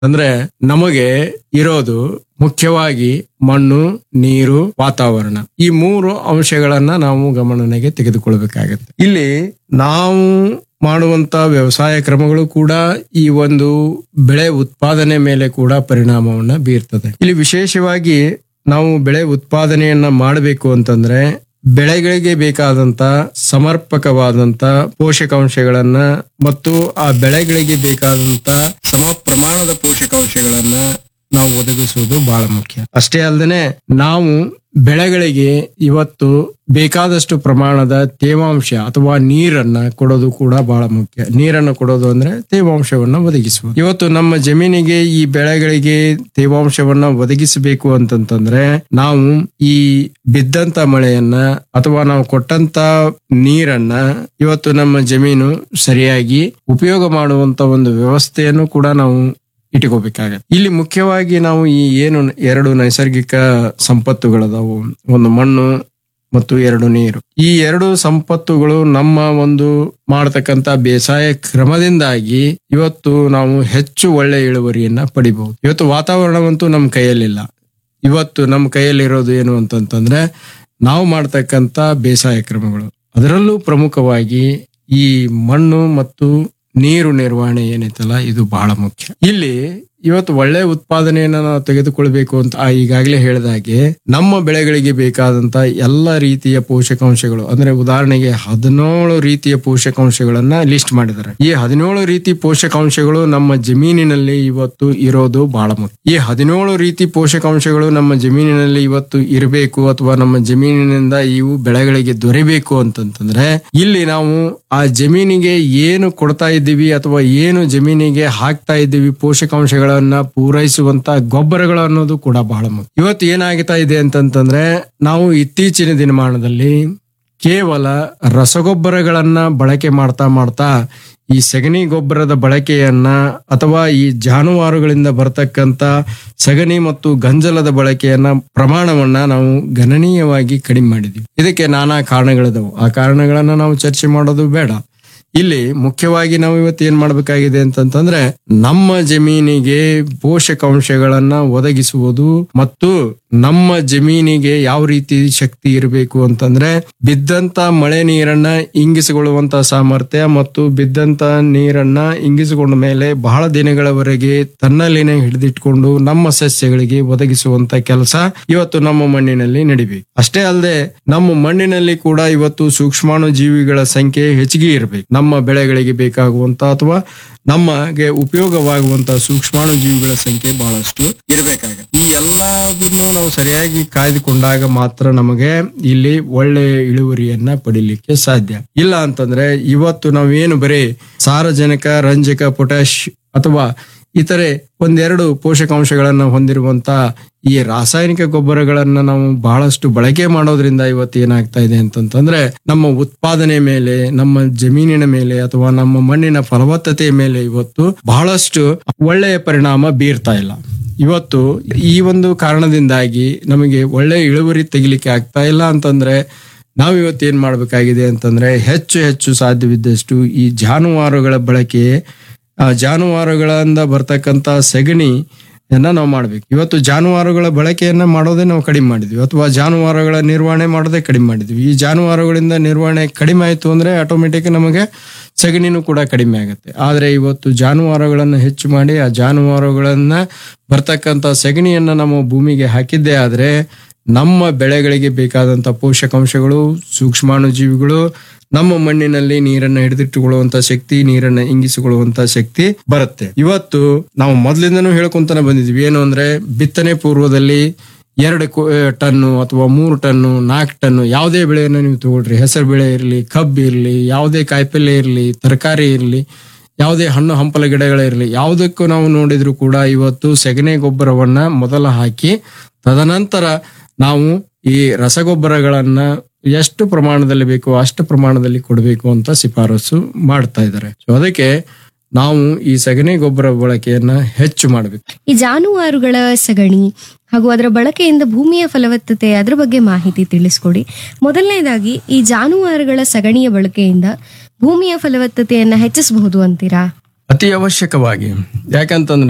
ಅಂದ್ರೆ ನಮಗೆ ಇರೋದು ಮುಖ್ಯವಾಗಿ ಮಣ್ಣು ನೀರು ವಾತಾವರಣ ಈ ಮೂರು ಅಂಶಗಳನ್ನ ನಾವು ಗಮನನೆಗೆ ತೆಗೆದುಕೊಳ್ಬೇಕಾಗತ್ತೆ ಇಲ್ಲಿ ನಾವು ಮಾಡುವಂತ ವ್ಯವಸಾಯ ಕ್ರಮಗಳು ಕೂಡ ಈ ಒಂದು ಬೆಳೆ ಉತ್ಪಾದನೆ ಮೇಲೆ ಕೂಡ ಪರಿಣಾಮವನ್ನ ಬೀರ್ತದೆ ಇಲ್ಲಿ ವಿಶೇಷವಾಗಿ ನಾವು ಬೆಳೆ ಉತ್ಪಾದನೆಯನ್ನ ಮಾಡಬೇಕು ಅಂತಂದ್ರೆ ಬೆಳೆಗಳಿಗೆ ಬೇಕಾದಂತ ಸಮರ್ಪಕವಾದಂತ ಪೋಷಕಾಂಶಗಳನ್ನ ಮತ್ತು ಆ ಬೆಳೆಗಳಿಗೆ ಬೇಕಾದಂತ ಸಮ ಪ್ರಮಾಣದ ಪೋಷಕಾಂಶಗಳನ್ನ ನಾವು ಒದಗಿಸುವುದು ಬಹಳ ಮುಖ್ಯ ಅಷ್ಟೇ ಅಲ್ಲದೆ ನಾವು ಬೆಳೆಗಳಿಗೆ ಇವತ್ತು ಬೇಕಾದಷ್ಟು ಪ್ರಮಾಣದ ತೇವಾಂಶ ಅಥವಾ ನೀರನ್ನ ಕೊಡೋದು ಕೂಡ ಬಹಳ ಮುಖ್ಯ ನೀರನ್ನು ಕೊಡೋದು ಅಂದ್ರೆ ತೇವಾಂಶವನ್ನ ಒದಗಿಸುವುದು ಇವತ್ತು ನಮ್ಮ ಜಮೀನಿಗೆ ಈ ಬೆಳೆಗಳಿಗೆ ತೇವಾಂಶವನ್ನ ಒದಗಿಸಬೇಕು ಅಂತಂತಂದ್ರೆ ನಾವು ಈ ಬಿದ್ದಂತ ಮಳೆಯನ್ನ ಅಥವಾ ನಾವು ಕೊಟ್ಟಂತ ನೀರನ್ನ ಇವತ್ತು ನಮ್ಮ ಜಮೀನು ಸರಿಯಾಗಿ ಉಪಯೋಗ ಮಾಡುವಂತ ಒಂದು ವ್ಯವಸ್ಥೆಯನ್ನು ಕೂಡ ನಾವು ಇಟ್ಕೋಬೇಕಾಗತ್ತೆ ಇಲ್ಲಿ ಮುಖ್ಯವಾಗಿ ನಾವು ಈ ಏನು ಎರಡು ನೈಸರ್ಗಿಕ ಸಂಪತ್ತುಗಳದಾವು ಒಂದು ಮಣ್ಣು ಮತ್ತು ಎರಡು ನೀರು ಈ ಎರಡು ಸಂಪತ್ತುಗಳು ನಮ್ಮ ಒಂದು ಮಾಡತಕ್ಕಂತ ಬೇಸಾಯ ಕ್ರಮದಿಂದಾಗಿ ಇವತ್ತು ನಾವು ಹೆಚ್ಚು ಒಳ್ಳೆ ಇಳುವರಿಯನ್ನ ಪಡಿಬಹುದು ಇವತ್ತು ವಾತಾವರಣವಂತೂ ನಮ್ಮ ಕೈಯಲ್ಲಿಲ್ಲ ಇವತ್ತು ನಮ್ಮ ಕೈಯಲ್ಲಿರೋದು ಏನು ಅಂತಂತಂದ್ರೆ ನಾವು ಮಾಡ್ತಕ್ಕಂತ ಬೇಸಾಯ ಕ್ರಮಗಳು ಅದರಲ್ಲೂ ಪ್ರಮುಖವಾಗಿ ಈ ಮಣ್ಣು ಮತ್ತು ನೀರು ನಿರ್ವಹಣೆ ಏನೈತಲ್ಲ ಇದು ಬಹಳ ಮುಖ್ಯ ಇಲ್ಲಿ ಇವತ್ತು ಒಳ್ಳೆ ಉತ್ಪಾದನೆಯನ್ನ ನಾವು ತೆಗೆದುಕೊಳ್ಬೇಕು ಅಂತ ಆ ಈಗಾಗಲೇ ಹೇಳಿದಾಗೆ ನಮ್ಮ ಬೆಳೆಗಳಿಗೆ ಬೇಕಾದಂತ ಎಲ್ಲ ರೀತಿಯ ಪೋಷಕಾಂಶಗಳು ಅಂದ್ರೆ ಉದಾಹರಣೆಗೆ ಹದಿನೇಳು ರೀತಿಯ ಪೋಷಕಾಂಶಗಳನ್ನ ಲಿಸ್ಟ್ ಮಾಡಿದ್ದಾರೆ ಈ ಹದಿನೇಳು ರೀತಿ ಪೋಷಕಾಂಶಗಳು ನಮ್ಮ ಜಮೀನಿನಲ್ಲಿ ಇವತ್ತು ಇರೋದು ಬಹಳ ಮುಖ್ಯ ಈ ಹದಿನೇಳು ರೀತಿ ಪೋಷಕಾಂಶಗಳು ನಮ್ಮ ಜಮೀನಿನಲ್ಲಿ ಇವತ್ತು ಇರಬೇಕು ಅಥವಾ ನಮ್ಮ ಜಮೀನಿನಿಂದ ಇವು ಬೆಳೆಗಳಿಗೆ ದೊರೆಬೇಕು ಅಂತಂತಂದ್ರೆ ಇಲ್ಲಿ ನಾವು ಆ ಜಮೀನಿಗೆ ಏನು ಕೊಡ್ತಾ ಇದ್ದೀವಿ ಅಥವಾ ಏನು ಜಮೀನಿಗೆ ಹಾಕ್ತಾ ಇದ್ದೀವಿ ಪೋಷಕಾಂಶಗಳನ್ನ ಪೂರೈಸುವಂತ ಗೊಬ್ಬರಗಳು ಅನ್ನೋದು ಕೂಡ ಬಹಳ ಮುಖ್ಯ ಇವತ್ತು ಏನಾಗ್ತಾ ಇದೆ ಅಂತಂತಂದ್ರೆ ನಾವು ಇತ್ತೀಚಿನ ದಿನಮಾನದಲ್ಲಿ ಕೇವಲ ರಸಗೊಬ್ಬರಗಳನ್ನ ಬಳಕೆ ಮಾಡ್ತಾ ಮಾಡ್ತಾ ಈ ಸಗಣಿ ಗೊಬ್ಬರದ ಬಳಕೆಯನ್ನ ಅಥವಾ ಈ ಜಾನುವಾರುಗಳಿಂದ ಬರ್ತಕ್ಕಂತ ಸಗಣಿ ಮತ್ತು ಗಂಜಲದ ಬಳಕೆಯನ್ನ ಪ್ರಮಾಣವನ್ನ ನಾವು ಗಣನೀಯವಾಗಿ ಕಡಿಮೆ ಮಾಡಿದ್ವಿ ಇದಕ್ಕೆ ನಾನಾ ಕಾರಣಗಳಿದವು ಆ ಕಾರಣಗಳನ್ನ ನಾವು ಚರ್ಚೆ ಮಾಡೋದು ಬೇಡ ಇಲ್ಲಿ ಮುಖ್ಯವಾಗಿ ನಾವು ಇವತ್ತು ಏನ್ ಮಾಡ್ಬೇಕಾಗಿದೆ ಅಂತಂತಂದ್ರೆ ನಮ್ಮ ಜಮೀನಿಗೆ ಪೋಷಕಾಂಶಗಳನ್ನ ಒದಗಿಸುವುದು ಮತ್ತು ನಮ್ಮ ಜಮೀನಿಗೆ ಯಾವ ರೀತಿ ಶಕ್ತಿ ಇರಬೇಕು ಅಂತಂದ್ರೆ ಬಿದ್ದಂತ ಮಳೆ ನೀರನ್ನ ಇಂಗಿಸಿಕೊಳ್ಳುವಂತ ಸಾಮರ್ಥ್ಯ ಮತ್ತು ಬಿದ್ದಂತ ನೀರನ್ನ ಇಂಗಿಸಿಕೊಂಡ ಮೇಲೆ ಬಹಳ ದಿನಗಳವರೆಗೆ ತನ್ನಲ್ಲಿನೇ ಹಿಡಿದಿಟ್ಕೊಂಡು ನಮ್ಮ ಸಸ್ಯಗಳಿಗೆ ಒದಗಿಸುವಂತ ಕೆಲಸ ಇವತ್ತು ನಮ್ಮ ಮಣ್ಣಿನಲ್ಲಿ ನಡಿಬೇಕು ಅಷ್ಟೇ ಅಲ್ಲದೆ ನಮ್ಮ ಮಣ್ಣಿನಲ್ಲಿ ಕೂಡ ಇವತ್ತು ಸೂಕ್ಷ್ಮಾಣು ಜೀವಿಗಳ ಸಂಖ್ಯೆ ಹೆಚ್ಚಿಗೆ ಇರಬೇಕು ನಮ್ಮ ಬೆಳೆಗಳಿಗೆ ಬೇಕಾಗುವಂತ ಅಥವಾ ನಮಗೆ ಉಪಯೋಗವಾಗುವಂತ ಸೂಕ್ಷ್ಮಾಣು ಜೀವಿಗಳ ಸಂಖ್ಯೆ ಬಹಳಷ್ಟು ಇರಬೇಕಾಗುತ್ತೆ ಈ ಎಲ್ಲದನ್ನು ನಾವು ಸರಿಯಾಗಿ ಕಾಯ್ದುಕೊಂಡಾಗ ಮಾತ್ರ ನಮಗೆ ಇಲ್ಲಿ ಒಳ್ಳೆ ಇಳುವರಿಯನ್ನ ಪಡಿಲಿಕ್ಕೆ ಸಾಧ್ಯ ಇಲ್ಲ ಅಂತಂದ್ರೆ ಇವತ್ತು ನಾವೇನು ಬರೀ ಸಾರಜನಕ ರಂಜಕ ಪೊಟ್ಯಾಶ್ ಅಥವಾ ಇತರೆ ಒಂದೆರಡು ಪೋಷಕಾಂಶಗಳನ್ನ ಹೊಂದಿರುವಂತ ಈ ರಾಸಾಯನಿಕ ಗೊಬ್ಬರಗಳನ್ನ ನಾವು ಬಹಳಷ್ಟು ಬಳಕೆ ಮಾಡೋದ್ರಿಂದ ಇವತ್ತು ಏನಾಗ್ತಾ ಇದೆ ಅಂತಂತಂದ್ರೆ ನಮ್ಮ ಉತ್ಪಾದನೆ ಮೇಲೆ ನಮ್ಮ ಜಮೀನಿನ ಮೇಲೆ ಅಥವಾ ನಮ್ಮ ಮಣ್ಣಿನ ಫಲವತ್ತತೆಯ ಮೇಲೆ ಇವತ್ತು ಬಹಳಷ್ಟು ಒಳ್ಳೆಯ ಪರಿಣಾಮ ಬೀರ್ತಾ ಇಲ್ಲ ಇವತ್ತು ಈ ಒಂದು ಕಾರಣದಿಂದಾಗಿ ನಮಗೆ ಒಳ್ಳೆ ಇಳುವರಿ ತೆಗಿಲಿಕ್ಕೆ ಆಗ್ತಾ ಇಲ್ಲ ಅಂತಂದ್ರೆ ನಾವು ಇವತ್ತು ಏನ್ ಮಾಡ್ಬೇಕಾಗಿದೆ ಅಂತಂದ್ರೆ ಹೆಚ್ಚು ಹೆಚ್ಚು ಸಾಧ್ಯವಿದ್ದಷ್ಟು ಈ ಜಾನುವಾರುಗಳ ಬಳಕೆ ಆ ಜಾನುವಾರುಗಳಿಂದ ಬರ್ತಕ್ಕಂತ ಸಗಣಿ ನಾವು ಮಾಡ್ಬೇಕು ಇವತ್ತು ಜಾನುವಾರುಗಳ ಬಳಕೆಯನ್ನ ಮಾಡೋದೇ ನಾವು ಕಡಿಮೆ ಮಾಡಿದ್ವಿ ಅಥವಾ ಜಾನುವಾರುಗಳ ನಿರ್ವಹಣೆ ಮಾಡೋದೇ ಕಡಿಮೆ ಮಾಡಿದ್ವಿ ಈ ಜಾನುವಾರುಗಳಿಂದ ನಿರ್ವಹಣೆ ಕಡಿಮೆ ಆಯ್ತು ಅಂದ್ರೆ ಆಟೋಮೆಟಿಕ್ ನಮಗೆ ಸಗಣಿನೂ ಕೂಡ ಕಡಿಮೆ ಆಗುತ್ತೆ ಆದ್ರೆ ಇವತ್ತು ಜಾನುವಾರುಗಳನ್ನ ಹೆಚ್ಚು ಮಾಡಿ ಆ ಜಾನುವಾರುಗಳನ್ನ ಬರ್ತಕ್ಕಂತ ಸಗಣಿಯನ್ನ ನಮ್ಮ ಭೂಮಿಗೆ ಹಾಕಿದ್ದೇ ಆದ್ರೆ ನಮ್ಮ ಬೆಳೆಗಳಿಗೆ ಬೇಕಾದಂತ ಪೋಷಕಾಂಶಗಳು ಸೂಕ್ಷ್ಮಾಣು ಜೀವಿಗಳು ನಮ್ಮ ಮಣ್ಣಿನಲ್ಲಿ ನೀರನ್ನ ಹಿಡಿದಿಟ್ಟುಕೊಳ್ಳುವಂತ ಶಕ್ತಿ ನೀರನ್ನ ಇಂಗಿಸಿಕೊಳ್ಳುವಂತ ಶಕ್ತಿ ಬರುತ್ತೆ ಇವತ್ತು ನಾವು ಮೊದ್ಲಿಂದನೂ ಹೇಳ್ಕೊಂತಾನೆ ಬಂದಿದ್ವಿ ಏನು ಅಂದ್ರೆ ಬಿತ್ತನೆ ಪೂರ್ವದಲ್ಲಿ ಎರಡು ಕೊ- ಟನ್ನು ಅಥವಾ ಮೂರು ಟನ್ನು ನಾಲ್ಕು ಟನ್ನು ಯಾವುದೇ ಬೆಳೆಯನ್ನು ನೀವು ತಗೊಳ್ರಿ ಹೆಸರು ಬೆಳೆ ಇರಲಿ ಕಬ್ಬು ಇರಲಿ ಯಾವುದೇ ಕಾಯಿಪಲ್ಯ ಇರಲಿ ತರಕಾರಿ ಇರಲಿ ಯಾವುದೇ ಹಣ್ಣು ಹಂಪಲ ಗಿಡಗಳಿರಲಿ ಯಾವುದಕ್ಕೂ ನಾವು ನೋಡಿದ್ರು ಕೂಡ ಇವತ್ತು ಸೆಗಣಿ ಗೊಬ್ಬರವನ್ನ ಮೊದಲ ಹಾಕಿ ತದನಂತರ ನಾವು ಈ ರಸಗೊಬ್ಬರಗಳನ್ನ ಎಷ್ಟು ಪ್ರಮಾಣದಲ್ಲಿ ಬೇಕೋ ಅಷ್ಟು ಪ್ರಮಾಣದಲ್ಲಿ ಕೊಡಬೇಕು ಅಂತ ಶಿಫಾರಸು ಮಾಡ್ತಾ ಇದ್ದಾರೆ ಸೊ ಅದಕ್ಕೆ ನಾವು ಈ ಸಗಣಿ ಗೊಬ್ಬರ ಬಳಕೆಯನ್ನ ಹೆಚ್ಚು ಮಾಡಬೇಕು ಈ ಜಾನುವಾರುಗಳ ಸಗಣಿ ಹಾಗೂ ಅದರ ಬಳಕೆಯಿಂದ ಭೂಮಿಯ ಫಲವತ್ತತೆ ಅದರ ಬಗ್ಗೆ ಮಾಹಿತಿ ತಿಳಿಸ್ಕೊಡಿ ಮೊದಲನೇದಾಗಿ ಈ ಜಾನುವಾರುಗಳ ಸಗಣಿಯ ಬಳಕೆಯಿಂದ ಭೂಮಿಯ ಫಲವತ್ತತೆಯನ್ನ ಹೆಚ್ಚಿಸಬಹುದು ಅಂತೀರಾ ಅತಿ ಅವಶ್ಯಕವಾಗಿ ಯಾಕಂತಂದ್ರೆ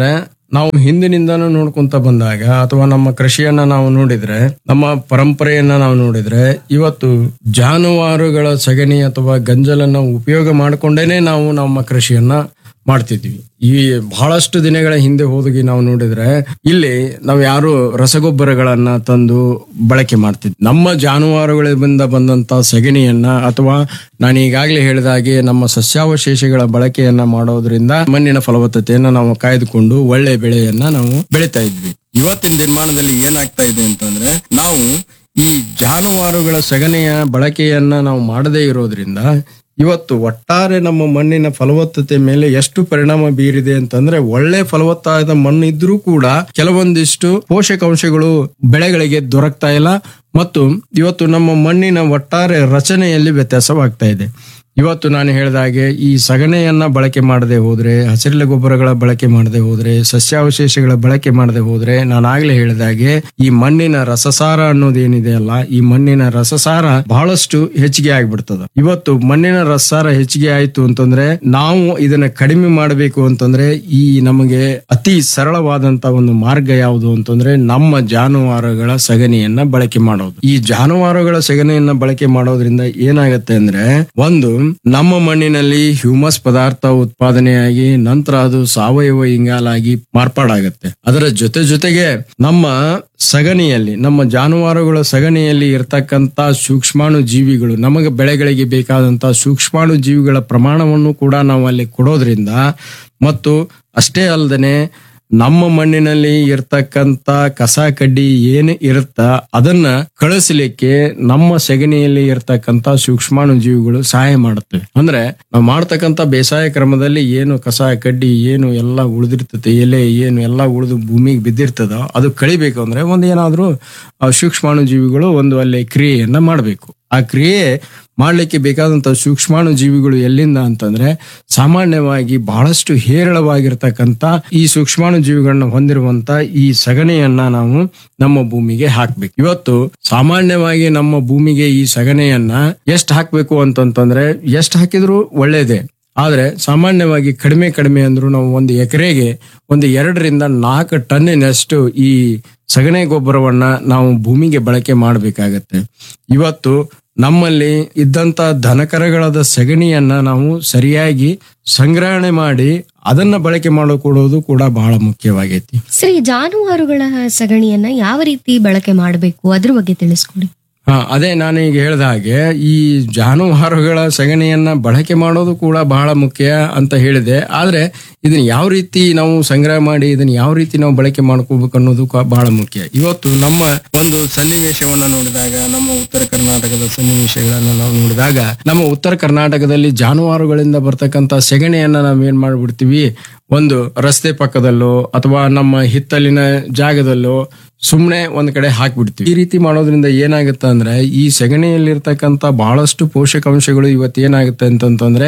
ನಾವು ಹಿಂದಿನಿಂದನೂ ನೋಡ್ಕೊಂತ ಬಂದಾಗ ಅಥವಾ ನಮ್ಮ ಕೃಷಿಯನ್ನ ನಾವು ನೋಡಿದ್ರೆ ನಮ್ಮ ಪರಂಪರೆಯನ್ನ ನಾವು ನೋಡಿದ್ರೆ ಇವತ್ತು ಜಾನುವಾರುಗಳ ಸಗಣಿ ಅಥವಾ ಗಂಜಲನ್ನ ಉಪಯೋಗ ಮಾಡಿಕೊಂಡೇನೆ ನಾವು ನಮ್ಮ ಕೃಷಿಯನ್ನ ಮಾಡ್ತಿದ್ವಿ ಈ ಬಹಳಷ್ಟು ದಿನಗಳ ಹಿಂದೆ ಹೋಗಿ ನಾವು ನೋಡಿದ್ರೆ ಇಲ್ಲಿ ನಾವು ಯಾರು ರಸಗೊಬ್ಬರಗಳನ್ನ ತಂದು ಬಳಕೆ ಮಾಡ್ತಿದ್ವಿ ನಮ್ಮ ಜಾನುವಾರುಗಳಿಂದ ಬಂದಂತ ಸಗಣಿಯನ್ನ ಅಥವಾ ನಾನು ಈಗಾಗಲೇ ಹೇಳಿದ ಹಾಗೆ ನಮ್ಮ ಸಸ್ಯಾವಶೇಷಗಳ ಬಳಕೆಯನ್ನ ಮಾಡೋದ್ರಿಂದ ಮಣ್ಣಿನ ಫಲವತ್ತತೆಯನ್ನ ನಾವು ಕಾಯ್ದುಕೊಂಡು ಒಳ್ಳೆ ಬೆಳೆಯನ್ನ ನಾವು ಬೆಳಿತಾ ಇದ್ವಿ ಇವತ್ತಿನ ದಿನಮಾನದಲ್ಲಿ ಏನಾಗ್ತಾ ಇದೆ ಅಂತಂದ್ರೆ ನಾವು ಈ ಜಾನುವಾರುಗಳ ಸಗಣಿಯ ಬಳಕೆಯನ್ನ ನಾವು ಮಾಡದೇ ಇರೋದ್ರಿಂದ ಇವತ್ತು ಒಟ್ಟಾರೆ ನಮ್ಮ ಮಣ್ಣಿನ ಫಲವತ್ತತೆ ಮೇಲೆ ಎಷ್ಟು ಪರಿಣಾಮ ಬೀರಿದೆ ಅಂತಂದ್ರೆ ಒಳ್ಳೆ ಫಲವತ್ತಾದ ಮಣ್ಣು ಇದ್ರೂ ಕೂಡ ಕೆಲವೊಂದಿಷ್ಟು ಪೋಷಕಾಂಶಗಳು ಬೆಳೆಗಳಿಗೆ ದೊರಕ್ತಾ ಇಲ್ಲ ಮತ್ತು ಇವತ್ತು ನಮ್ಮ ಮಣ್ಣಿನ ಒಟ್ಟಾರೆ ರಚನೆಯಲ್ಲಿ ವ್ಯತ್ಯಾಸವಾಗ್ತಾ ಇದೆ ಇವತ್ತು ನಾನು ಹೇಳಿದ ಹಾಗೆ ಈ ಸಗಣಿಯನ್ನ ಬಳಕೆ ಮಾಡದೆ ಹೋದ್ರೆ ಹಸಿರೆಲೆ ಗೊಬ್ಬರಗಳ ಬಳಕೆ ಮಾಡದೆ ಹೋದ್ರೆ ಸಸ್ಯಾವಶೇಷಗಳ ಬಳಕೆ ಮಾಡದೆ ಹೋದ್ರೆ ನಾನು ಆಗ್ಲೇ ಹೇಳಿದ ಹಾಗೆ ಈ ಮಣ್ಣಿನ ರಸಸಾರ ಅನ್ನೋದೇನಿದೆ ಅಲ್ಲ ಈ ಮಣ್ಣಿನ ರಸಸಾರ ಬಹಳಷ್ಟು ಹೆಚ್ಚಿಗೆ ಆಗ್ಬಿಡ್ತದ ಇವತ್ತು ಮಣ್ಣಿನ ರಸಸಾರ ಹೆಚ್ಚಿಗೆ ಆಯ್ತು ಅಂತಂದ್ರೆ ನಾವು ಇದನ್ನ ಕಡಿಮೆ ಮಾಡಬೇಕು ಅಂತಂದ್ರೆ ಈ ನಮಗೆ ಅತಿ ಸರಳವಾದಂತ ಒಂದು ಮಾರ್ಗ ಯಾವುದು ಅಂತಂದ್ರೆ ನಮ್ಮ ಜಾನುವಾರುಗಳ ಸಗಣಿಯನ್ನ ಬಳಕೆ ಮಾಡೋದು ಈ ಜಾನುವಾರುಗಳ ಸಗಣಿಯನ್ನ ಬಳಕೆ ಮಾಡೋದ್ರಿಂದ ಏನಾಗತ್ತೆ ಅಂದ್ರೆ ಒಂದು ನಮ್ಮ ಮಣ್ಣಿನಲ್ಲಿ ಹ್ಯೂಮಸ್ ಪದಾರ್ಥ ಉತ್ಪಾದನೆಯಾಗಿ ನಂತರ ಅದು ಸಾವಯವ ಇಂಗಾಲಾಗಿ ಮಾರ್ಪಾಡಾಗತ್ತೆ ಅದರ ಜೊತೆ ಜೊತೆಗೆ ನಮ್ಮ ಸಗಣಿಯಲ್ಲಿ ನಮ್ಮ ಜಾನುವಾರುಗಳ ಸಗಣಿಯಲ್ಲಿ ಇರ್ತಕ್ಕಂತ ಸೂಕ್ಷ್ಮಾಣು ಜೀವಿಗಳು ನಮಗೆ ಬೆಳೆಗಳಿಗೆ ಬೇಕಾದಂತ ಸೂಕ್ಷ್ಮಾಣು ಜೀವಿಗಳ ಪ್ರಮಾಣವನ್ನು ಕೂಡ ನಾವು ಅಲ್ಲಿ ಕೊಡೋದ್ರಿಂದ ಮತ್ತು ಅಷ್ಟೇ ಅಲ್ಲದೆ ನಮ್ಮ ಮಣ್ಣಿನಲ್ಲಿ ಇರ್ತಕ್ಕಂತ ಕಸ ಕಡ್ಡಿ ಏನು ಇರುತ್ತ ಅದನ್ನ ಕಳಿಸ್ಲಿಕ್ಕೆ ನಮ್ಮ ಸೆಗಣಿಯಲ್ಲಿ ಇರ್ತಕ್ಕಂತ ಸೂಕ್ಷ್ಮಾಣು ಜೀವಿಗಳು ಸಹಾಯ ಮಾಡುತ್ತವೆ ಅಂದ್ರೆ ನಾವು ಮಾಡ್ತಕ್ಕಂತ ಬೇಸಾಯ ಕ್ರಮದಲ್ಲಿ ಏನು ಕಸ ಕಡ್ಡಿ ಏನು ಎಲ್ಲ ಉಳಿದಿರ್ತದೆ ಎಲೆ ಏನು ಎಲ್ಲ ಉಳಿದು ಭೂಮಿಗೆ ಬಿದ್ದಿರ್ತದ ಅದು ಕಳಿಬೇಕು ಅಂದ್ರೆ ಒಂದ್ ಏನಾದ್ರೂ ಆ ಸೂಕ್ಷ್ಮಾಣು ಜೀವಿಗಳು ಒಂದು ಅಲ್ಲಿ ಕ್ರಿಯೆಯನ್ನ ಮಾಡಬೇಕು ಆ ಕ್ರಿಯೆ ಮಾಡ್ಲಿಕ್ಕೆ ಬೇಕಾದಂತ ಸೂಕ್ಷ್ಮಾಣು ಜೀವಿಗಳು ಎಲ್ಲಿಂದ ಅಂತಂದ್ರೆ ಸಾಮಾನ್ಯವಾಗಿ ಬಹಳಷ್ಟು ಹೇರಳವಾಗಿರ್ತಕ್ಕಂತ ಈ ಸೂಕ್ಷ್ಮಾಣು ಜೀವಿಗಳನ್ನ ಹೊಂದಿರುವಂತ ಈ ಸಗಣಿಯನ್ನ ನಾವು ನಮ್ಮ ಭೂಮಿಗೆ ಹಾಕ್ಬೇಕು ಇವತ್ತು ಸಾಮಾನ್ಯವಾಗಿ ನಮ್ಮ ಭೂಮಿಗೆ ಈ ಸಗಣಿಯನ್ನ ಎಷ್ಟು ಹಾಕ್ಬೇಕು ಅಂತಂತಂದ್ರೆ ಎಷ್ಟು ಹಾಕಿದ್ರು ಒಳ್ಳೇದೇ ಆದ್ರೆ ಸಾಮಾನ್ಯವಾಗಿ ಕಡಿಮೆ ಕಡಿಮೆ ಅಂದ್ರೂ ನಾವು ಒಂದು ಎಕರೆಗೆ ಒಂದು ಎರಡರಿಂದ ನಾಲ್ಕು ಟನ್ನಿನಷ್ಟು ಈ ಸಗಣಿ ಗೊಬ್ಬರವನ್ನ ನಾವು ಭೂಮಿಗೆ ಬಳಕೆ ಮಾಡಬೇಕಾಗತ್ತೆ ಇವತ್ತು ನಮ್ಮಲ್ಲಿ ಇದ್ದಂತ ದನಕರಗಳದ ಸಗಣಿಯನ್ನ ನಾವು ಸರಿಯಾಗಿ ಸಂಗ್ರಹಣೆ ಮಾಡಿ ಅದನ್ನ ಬಳಕೆ ಮಾಡಿಕೊಡೋದು ಕೂಡ ಬಹಳ ಮುಖ್ಯವಾಗೈತಿ ಸರಿ ಜಾನುವಾರುಗಳ ಸಗಣಿಯನ್ನ ಯಾವ ರೀತಿ ಬಳಕೆ ಮಾಡಬೇಕು ಅದ್ರ ಬಗ್ಗೆ ತಿಳಿಸ್ಕೊಡಿ ಹಾ ಅದೇ ನಾನು ಈಗ ಹೇಳ್ದ ಹಾಗೆ ಈ ಜಾನುವಾರುಗಳ ಸಗಣಿಯನ್ನ ಬಳಕೆ ಮಾಡೋದು ಕೂಡ ಬಹಳ ಮುಖ್ಯ ಅಂತ ಹೇಳಿದೆ ಆದ್ರೆ ಇದನ್ನ ಯಾವ ರೀತಿ ನಾವು ಸಂಗ್ರಹ ಮಾಡಿ ಇದನ್ನ ಯಾವ ರೀತಿ ನಾವು ಬಳಕೆ ಮಾಡ್ಕೋಬೇಕು ಅನ್ನೋದು ಕ- ಬಹಳ ಮುಖ್ಯ ಇವತ್ತು ನಮ್ಮ ಒಂದು ಸನ್ನಿವೇಶವನ್ನ ನೋಡಿದಾಗ ನಮ್ಮ ಉತ್ತರ ಕರ್ನಾಟಕದ ಸನ್ನಿವೇಶಗಳನ್ನ ನಾವು ನೋಡಿದಾಗ ನಮ್ಮ ಉತ್ತರ ಕರ್ನಾಟಕದಲ್ಲಿ ಜಾನುವಾರುಗಳಿಂದ ಬರ್ತಕ್ಕಂತ ಸೆಗಣಿಯನ್ನ ನಾವ್ ಏನ್ ಮಾಡ್ಬಿಡ್ತೀವಿ ಒಂದು ರಸ್ತೆ ಪಕ್ಕದಲ್ಲೋ ಅಥವಾ ನಮ್ಮ ಹಿತ್ತಲಿನ ಜಾಗದಲ್ಲೋ ಸುಮ್ನೆ ಒಂದ್ ಕಡೆ ಹಾಕ್ಬಿಡ್ತೀವಿ ಈ ರೀತಿ ಮಾಡೋದ್ರಿಂದ ಏನಾಗುತ್ತೆ ಅಂದ್ರೆ ಈ ಸೆಗಣಿಯಲ್ಲಿರ್ತಕ್ಕಂಥ ಬಹಳಷ್ಟು ಪೋಷಕಾಂಶಗಳು ಇವತ್ತು ಏನಾಗುತ್ತೆ ಅಂತಂತಂದ್ರೆ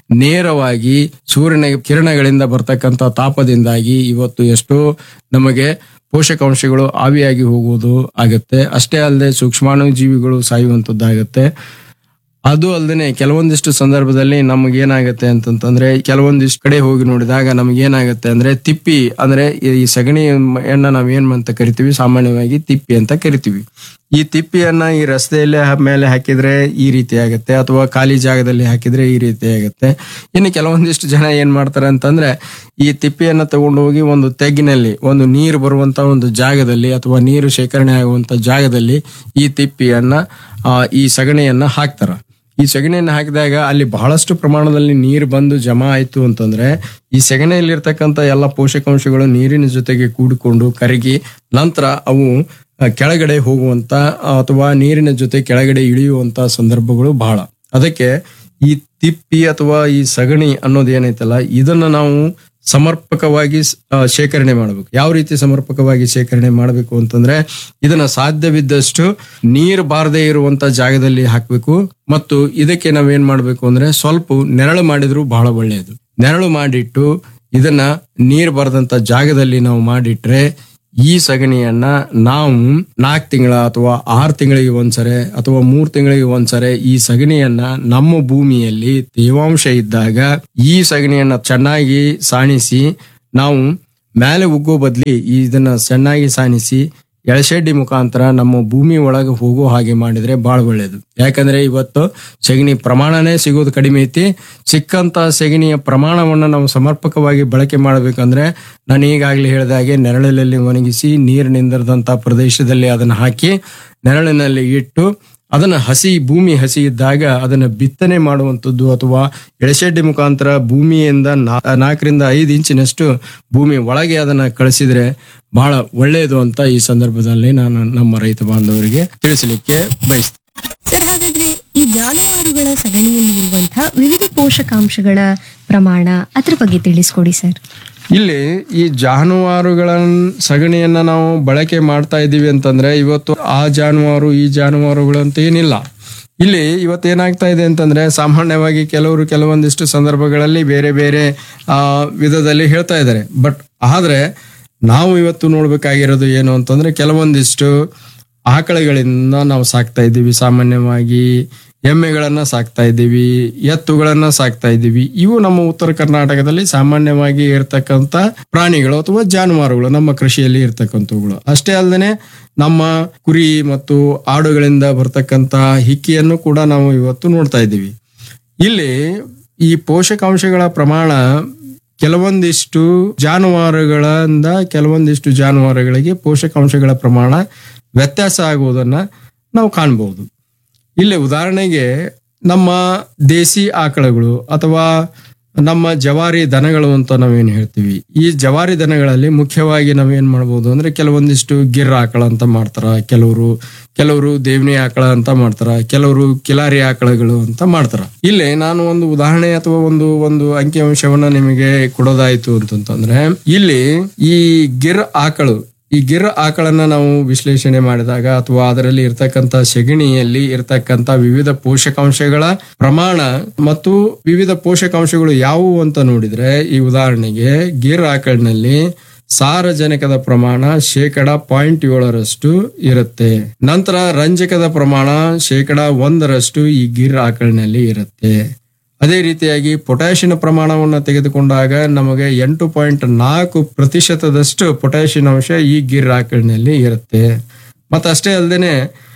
ನೇರವಾಗಿ ಸೂರ್ಯನ ಕಿರಣಗಳಿಂದ ಬರ್ತಕ್ಕಂಥ ತಾಪದಿಂದಾಗಿ ಇವತ್ತು ಎಷ್ಟೋ ನಮಗೆ ಪೋಷಕಾಂಶಗಳು ಆವಿಯಾಗಿ ಹೋಗುವುದು ಆಗತ್ತೆ ಅಷ್ಟೇ ಅಲ್ಲದೆ ಸೂಕ್ಷ್ಮಾಣು ಜೀವಿಗಳು ಸಾಯುವಂತದ್ದಾಗತ್ತೆ ಅದು ಅಲ್ಲದೆ ಕೆಲವೊಂದಿಷ್ಟು ಸಂದರ್ಭದಲ್ಲಿ ನಮ್ಗೆ ಏನಾಗುತ್ತೆ ಅಂತಂತಂದ್ರೆ ಕೆಲವೊಂದಿಷ್ಟು ಕಡೆ ಹೋಗಿ ನೋಡಿದಾಗ ನಮ್ಗೆ ಏನಾಗುತ್ತೆ ಅಂದ್ರೆ ತಿಪ್ಪಿ ಅಂದ್ರೆ ಈ ಸಗಣಿಯನ್ನ ನಾವ್ ಏನ್ ಅಂತ ಕರಿತೀವಿ ಸಾಮಾನ್ಯವಾಗಿ ತಿಪ್ಪಿ ಅಂತ ಕರಿತೀವಿ ಈ ತಿಪ್ಪಿಯನ್ನ ಈ ರಸ್ತೆಯಲ್ಲಿ ಹ- ಮೇಲೆ ಹಾಕಿದ್ರೆ ಈ ರೀತಿ ಆಗುತ್ತೆ ಅಥವಾ ಖಾಲಿ ಜಾಗದಲ್ಲಿ ಹಾಕಿದ್ರೆ ಈ ರೀತಿ ಆಗುತ್ತೆ ಇನ್ನು ಕೆಲವೊಂದಿಷ್ಟು ಜನ ಏನ್ ಮಾಡ್ತಾರೆ ಅಂತಂದ್ರೆ ಈ ತಿಪ್ಪಿಯನ್ನ ತಗೊಂಡು ಹೋಗಿ ಒಂದು ತೆಗ್ಗಿನಲ್ಲಿ ಒಂದು ನೀರು ಬರುವಂತ ಒಂದು ಜಾಗದಲ್ಲಿ ಅಥವಾ ನೀರು ಶೇಖರಣೆ ಆಗುವಂತ ಜಾಗದಲ್ಲಿ ಈ ತಿಪ್ಪಿಯನ್ನ ಆ, ಈ ಸಗಣಿಯನ್ನ ಹಾಕ್ತಾರ ಈ ಸಗಣಿಯನ್ನ ಹಾಕಿದಾಗ ಅಲ್ಲಿ ಬಹಳಷ್ಟು ಪ್ರಮಾಣದಲ್ಲಿ ನೀರು ಬಂದು ಜಮಾ ಆಯ್ತು ಅಂತಂದ್ರೆ ಈ ಸಗಣಿಯಲ್ಲಿರ್ತಕ್ಕಂಥ ಎಲ್ಲ ಪೋಷಕಾಂಶಗಳು ನೀರಿನ ಜೊತೆಗೆ ಕೂಡಿಕೊಂಡು ಕರಗಿ ನಂತರ ಅವು ಆ, ಕೆಳಗಡೆ ಹೋಗುವಂತ ಆ, ಅಥವಾ ನೀರಿನ ಜೊತೆ ಕೆಳಗಡೆ ಇಳಿಯುವಂತ ಸಂದರ್ಭಗಳು ಬಹಳ ಅದಕ್ಕೆ ಈ ತಿಪ್ಪಿ ಅಥವಾ ಈ ಸಗಣಿ ಅನ್ನೋದು ಏನೈತಲ್ಲ ಇದನ್ನ ನಾವು ಸಮರ್ಪಕವಾಗಿ ಸ್- ಆ, ಶೇಖರಣೆ ಮಾಡಬೇಕು ಯಾವ ರೀತಿ ಸಮರ್ಪಕವಾಗಿ ಶೇಖರಣೆ ಮಾಡಬೇಕು ಅಂತಂದ್ರೆ ಇದನ್ನ ಸಾಧ್ಯವಿದ್ದಷ್ಟು ನೀರು ಬಾರದೇ ಇರುವಂತ ಜಾಗದಲ್ಲಿ ಹಾಕ್ಬೇಕು ಮತ್ತು ಇದಕ್ಕೆ ನಾವೇನ್ ಮಾಡ್ಬೇಕು ಅಂದ್ರೆ ಸ್ವಲ್ಪ ನೆರಳು ಮಾಡಿದ್ರು ಬಹಳ ಒಳ್ಳೆಯದು ನೆರಳು ಮಾಡಿಟ್ಟು ಇದನ್ನ ನೀರು ಬರದಂತ ಜಾಗದಲ್ಲಿ ನಾವು ಮಾಡಿಟ್ರೆ ಈ ಸಗಣಿಯನ್ನ ನಾವು ನಾಲ್ಕು ತಿಂಗಳ ಅಥವಾ ಆರು ತಿಂಗಳಿಗೆ ಒಂದ್ಸರೆ ಅಥವಾ ಮೂರ್ ತಿಂಗಳಿಗೆ ಒಂದ್ಸರೆ ಈ ಸಗಣಿಯನ್ನ ನಮ್ಮ ಭೂಮಿಯಲ್ಲಿ ತೇವಾಂಶ ಇದ್ದಾಗ ಈ ಸಗಣಿಯನ್ನ ಚೆನ್ನಾಗಿ ಸಾಣಿಸಿ ನಾವು ಮೇಲೆ ಉಗ್ಗೋ ಬದ್ಲಿ ಇದನ್ನ ಸಣ್ಣಾಗಿ ಸಾನಿಸಿ ಎಳಶೆಡ್ಡಿ ಮುಖಾಂತರ ನಮ್ಮ ಭೂಮಿ ಒಳಗೆ ಹೋಗೋ ಹಾಗೆ ಮಾಡಿದ್ರೆ ಬಹಳ ಒಳ್ಳೇದು ಯಾಕಂದ್ರೆ ಇವತ್ತು ಸೆಗಣಿ ಪ್ರಮಾಣನೇ ಸಿಗೋದು ಕಡಿಮೆ ಐತಿ ಸಿಕ್ಕಂತ ಸೆಗಣಿಯ ಪ್ರಮಾಣವನ್ನ ನಾವು ಸಮರ್ಪಕವಾಗಿ ಬಳಕೆ ಮಾಡಬೇಕಂದ್ರೆ ನಾನು ಈಗಾಗಲೇ ಹೇಳಿದ ಹಾಗೆ ನೆರಳಿನಲ್ಲಿ ಒಣಗಿಸಿ ನೀರು ನಿಂದಿರದಂತ ಪ್ರದೇಶದಲ್ಲಿ ಅದನ್ನ ಹಾಕಿ ನೆರಳಿನಲ್ಲಿ ಇಟ್ಟು ಅದನ್ನ ಹಸಿ ಭೂಮಿ ಹಸಿ ಇದ್ದಾಗ ಅದನ್ನ ಬಿತ್ತನೆ ಮಾಡುವಂಥದ್ದು ಅಥವಾ ಎಳಶೆಡ್ಡಿ ಮುಖಾಂತರ ಭೂಮಿಯಿಂದ ನಾ- ನಾಲ್ಕರಿಂದ ಐದು ಇಂಚಿನಷ್ಟು ಭೂಮಿ ಒಳಗೆ ಅದನ್ನ ಕಳಿಸಿದ್ರೆ ಬಹಳ ಒಳ್ಳೆಯದು ಅಂತ ಈ ಸಂದರ್ಭದಲ್ಲಿ ನಾನು ನಮ್ಮ ರೈತ ಬಾಂಧವರಿಗೆ ತಿಳಿಸಲಿಕ್ಕೆ ಬಯಸ್ತೇನೆ ಸರ್ ಹಾಗಾದ್ರೆ ಈ ಜಾನುವಾರುಗಳ ಸಗಣಿಯಲ್ಲಿ ಇರುವಂತಹ ವಿವಿಧ ಪೋಷಕಾಂಶಗಳ ಪ್ರಮಾಣ ಅದ್ರ ಬಗ್ಗೆ ತಿಳಿಸ್ಕೊಡಿ ಸರ್ ಇಲ್ಲಿ ಈ ಜಾನುವಾರುಗಳ ಸಗಣಿಯನ್ನ ನಾವು ಬಳಕೆ ಮಾಡ್ತಾ ಇದ್ದೀವಿ ಅಂತಂದ್ರೆ ಇವತ್ತು ಆ ಜಾನುವಾರು ಈ ಜಾನುವಾರುಗಳು ಅಂತ ಏನಿಲ್ಲ ಇಲ್ಲಿ ಇವತ್ತು ಏನಾಗ್ತಾ ಇದೆ ಅಂತಂದ್ರೆ ಸಾಮಾನ್ಯವಾಗಿ ಕೆಲವರು ಕೆಲವೊಂದಿಷ್ಟು ಸಂದರ್ಭಗಳಲ್ಲಿ ಬೇರೆ ಬೇರೆ ಆ ವಿಧದಲ್ಲಿ ಹೇಳ್ತಾ ಇದ್ದಾರೆ ಬಟ್ ಆದ್ರೆ ನಾವು ಇವತ್ತು ನೋಡ್ಬೇಕಾಗಿರೋದು ಏನು ಅಂತಂದ್ರೆ ಕೆಲವೊಂದಿಷ್ಟು ಆಕಳುಗಳಿಂದ ನಾವು ಸಾಕ್ತಾ ಇದ್ದೀವಿ ಸಾಮಾನ್ಯವಾಗಿ ಎಮ್ಮೆಗಳನ್ನ ಸಾಕ್ತಾ ಇದ್ದೀವಿ ಎತ್ತುಗಳನ್ನ ಸಾಕ್ತಾ ಇದ್ದೀವಿ ಇವು ನಮ್ಮ ಉತ್ತರ ಕರ್ನಾಟಕದಲ್ಲಿ ಸಾಮಾನ್ಯವಾಗಿ ಇರ್ತಕ್ಕಂಥ ಪ್ರಾಣಿಗಳು ಅಥವಾ ಜಾನುವಾರುಗಳು ನಮ್ಮ ಕೃಷಿಯಲ್ಲಿ ಇರ್ತಕ್ಕಂಥವುಗಳು ಅಷ್ಟೇ ಅಲ್ಲದೆ ನಮ್ಮ ಕುರಿ ಮತ್ತು ಆಡುಗಳಿಂದ ಬರ್ತಕ್ಕಂಥ ಹಿಕ್ಕಿಯನ್ನು ಕೂಡ ನಾವು ಇವತ್ತು ನೋಡ್ತಾ ಇದ್ದೀವಿ ಇಲ್ಲಿ ಈ ಪೋಷಕಾಂಶಗಳ ಪ್ರಮಾಣ ಕೆಲವೊಂದಿಷ್ಟು ಜಾನುವಾರುಗಳಿಂದ ಕೆಲವೊಂದಿಷ್ಟು ಜಾನುವಾರುಗಳಿಗೆ ಪೋಷಕಾಂಶಗಳ ಪ್ರಮಾಣ ವ್ಯತ್ಯಾಸ ಆಗುವುದನ್ನ ನಾವು ಕಾಣಬಹುದು ಇಲ್ಲಿ ಉದಾಹರಣೆಗೆ ನಮ್ಮ ದೇಸಿ ಆಕಳುಗಳು ಅಥವಾ ನಮ್ಮ ಜವಾರಿ ದನಗಳು ಅಂತ ನಾವೇನ್ ಹೇಳ್ತೀವಿ ಈ ಜವಾರಿ ದನಗಳಲ್ಲಿ ಮುಖ್ಯವಾಗಿ ನಾವೇನ್ ಮಾಡ್ಬೋದು ಅಂದ್ರೆ ಕೆಲವೊಂದಿಷ್ಟು ಗಿರ್ ಆಕಳ ಅಂತ ಮಾಡ್ತಾರ ಕೆಲವರು ಕೆಲವರು ದೇವನಿ ಆಕಳ ಅಂತ ಮಾಡ್ತಾರ ಕೆಲವರು ಕಿಲಾರಿ ಆಕಳಗಳು ಅಂತ ಮಾಡ್ತಾರ ಇಲ್ಲಿ ನಾನು ಒಂದು ಉದಾಹರಣೆ ಅಥವಾ ಒಂದು ಒಂದು ಅಂಕಿಅಂಶವನ್ನ ನಿಮಗೆ ಕೊಡೋದಾಯ್ತು ಅಂತಂತಂದ್ರೆ ಇಲ್ಲಿ ಈ ಗಿರ್ ಆಕಳು ಈ ಗಿರ್ ಆಕಳನ್ನ ನಾವು ವಿಶ್ಲೇಷಣೆ ಮಾಡಿದಾಗ ಅಥವಾ ಅದರಲ್ಲಿ ಇರ್ತಕ್ಕಂಥ ಸೆಗಣಿಯಲ್ಲಿ ಇರ್ತಕ್ಕಂಥ ವಿವಿಧ ಪೋಷಕಾಂಶಗಳ ಪ್ರಮಾಣ ಮತ್ತು ವಿವಿಧ ಪೋಷಕಾಂಶಗಳು ಯಾವುವು ಅಂತ ನೋಡಿದ್ರೆ ಈ ಉದಾಹರಣೆಗೆ ಗಿರ್ ಆಕಳಿನಲ್ಲಿ ಸಾರಜನಕದ ಪ್ರಮಾಣ ಶೇಕಡ ಪಾಯಿಂಟ್ ಏಳರಷ್ಟು ಇರುತ್ತೆ ನಂತರ ರಂಜಕದ ಪ್ರಮಾಣ ಶೇಕಡ ಒಂದರಷ್ಟು ಈ ಗಿರ್ ಆಕಳಿನಲ್ಲಿ ಇರುತ್ತೆ ಅದೇ ರೀತಿಯಾಗಿ ಪೊಟ್ಯಾಷಿಯಂ ಪ್ರಮಾಣವನ್ನು ತೆಗೆದುಕೊಂಡಾಗ ನಮಗೆ ಎಂಟು ಪಾಯಿಂಟ್ ನಾಲ್ಕು ಪ್ರತಿಶತದಷ್ಟು ಪೊಟ್ಯಾಷಿಯಂ ಅಂಶ ಈ ಗಿರ್ ಆಕಳಿನಲ್ಲಿ ಇರುತ್ತೆ ಮತ್ತು ಅಷ್ಟೇ ಅಲ್ಲದೆ